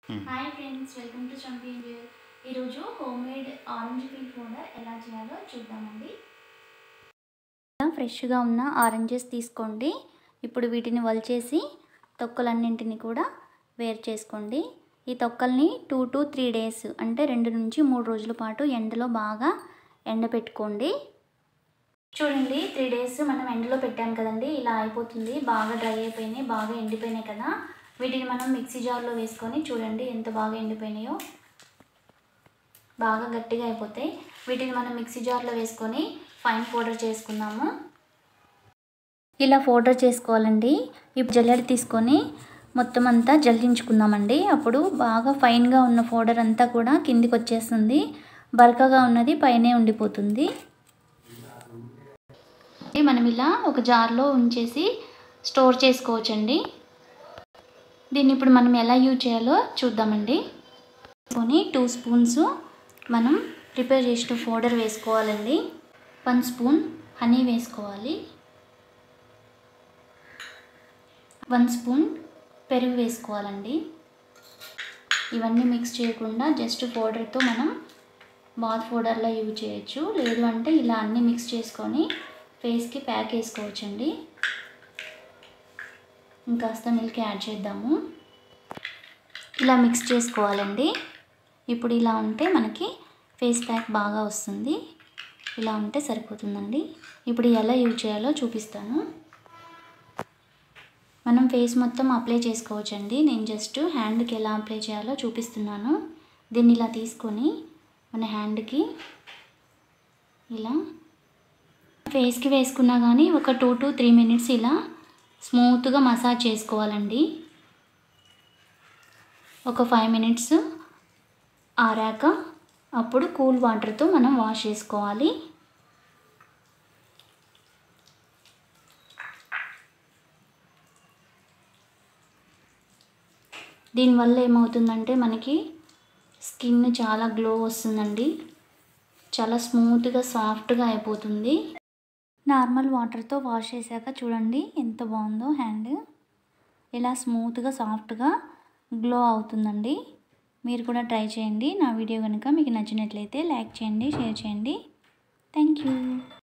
hi friends welcome to Champi India ఈరోజు home made orange peel powder ఎలా చేయాలో చూద్దామండి ఫ్రెష్గా ఉన్న ఆరెంజెస్ తీసుకోండి ఇప్పుడు వీటిని వలిచేసి తొక్కలన్నింటినీ కూడా వేరు చేసుకోండి ఈ తొక్కల్ని టూ టు త్రీ డేస్ అంటే రెండు నుంచి మూడు రోజుల పాటు ఎండలో బాగా ఎండబెట్టుకోండి చూడండి త్రీ డేస్ మనం ఎండలో పెట్టాం కదండి ఇలా అయిపోతుంది బాగా డ్రై అయిపోయినాయి బాగా ఎండిపోయినాయి కదా వీటిని మనం మిక్సీ జార్లో వేసుకొని చూడండి ఎంత బాగా ఎండిపోయినాయో బాగా గట్టిగా అయిపోతాయి వీటిని మనం మిక్సీ జార్లో వేసుకొని ఫైన్ పౌడర్ చేసుకుందాము ఇలా పౌడర్ చేసుకోవాలండి ఇప్పుడు జల్లెడ తీసుకొని మొత్తం అంతా జల్లించుకుందామండి అప్పుడు బాగా ఫైన్గా ఉన్న పౌడర్ అంతా కూడా కిందికి వచ్చేస్తుంది బరకగా ఉన్నది పైనే ఉండిపోతుంది మనం ఇలా ఒక జార్లో ఉంచేసి స్టోర్ చేసుకోవచ్చండి దీన్ని ఇప్పుడు మనం ఎలా యూజ్ చేయాలో చూద్దామండి కొని టూ స్పూన్స్ మనం ప్రిపేర్ చేసిన పౌడర్ వేసుకోవాలండి వన్ స్పూన్ హనీ వేసుకోవాలి వన్ స్పూన్ పెరుగు వేసుకోవాలండి ఇవన్నీ మిక్స్ చేయకుండా జస్ట్ పౌడర్తో మనం బాత్ పౌడర్లో యూజ్ చేయొచ్చు లేదు అంటే ఇలా అన్నీ మిక్స్ చేసుకొని ఫేస్కి ప్యాక్ వేసుకోవచ్చండి ఇంకాస్త మిల్క్ యాడ్ చేద్దాము ఇలా మిక్స్ చేసుకోవాలండి ఇప్పుడు ఇలా ఉంటే మనకి ఫేస్ ప్యాక్ బాగా వస్తుంది ఇలా ఉంటే సరిపోతుందండి ఇప్పుడు ఎలా యూజ్ చేయాలో చూపిస్తాను మనం ఫేస్ మొత్తం అప్లై చేసుకోవచ్చండి నేను జస్ట్ హ్యాండ్కి ఎలా అప్లై చేయాలో చూపిస్తున్నాను దీన్ని ఇలా తీసుకొని మన హ్యాండ్కి ఇలా ఫేస్కి వేసుకున్నా కానీ ఒక టూ టు త్రీ మినిట్స్ ఇలా స్మూత్గా మసాజ్ చేసుకోవాలండి ఒక ఫైవ్ మినిట్స్ ఆరాక అప్పుడు కూల్ వాటర్తో మనం వాష్ చేసుకోవాలి దీనివల్ల ఏమవుతుందంటే మనకి స్కిన్ చాలా గ్లో వస్తుందండి చాలా స్మూత్గా సాఫ్ట్గా అయిపోతుంది నార్మల్ వాటర్తో వాష్ చేశాక చూడండి ఎంత బాగుందో హ్యాండ్ ఇలా స్మూత్గా సాఫ్ట్గా గ్లో అవుతుందండి మీరు కూడా ట్రై చేయండి నా వీడియో కనుక మీకు నచ్చినట్లయితే లైక్ చేయండి షేర్ చేయండి థ్యాంక్ యూ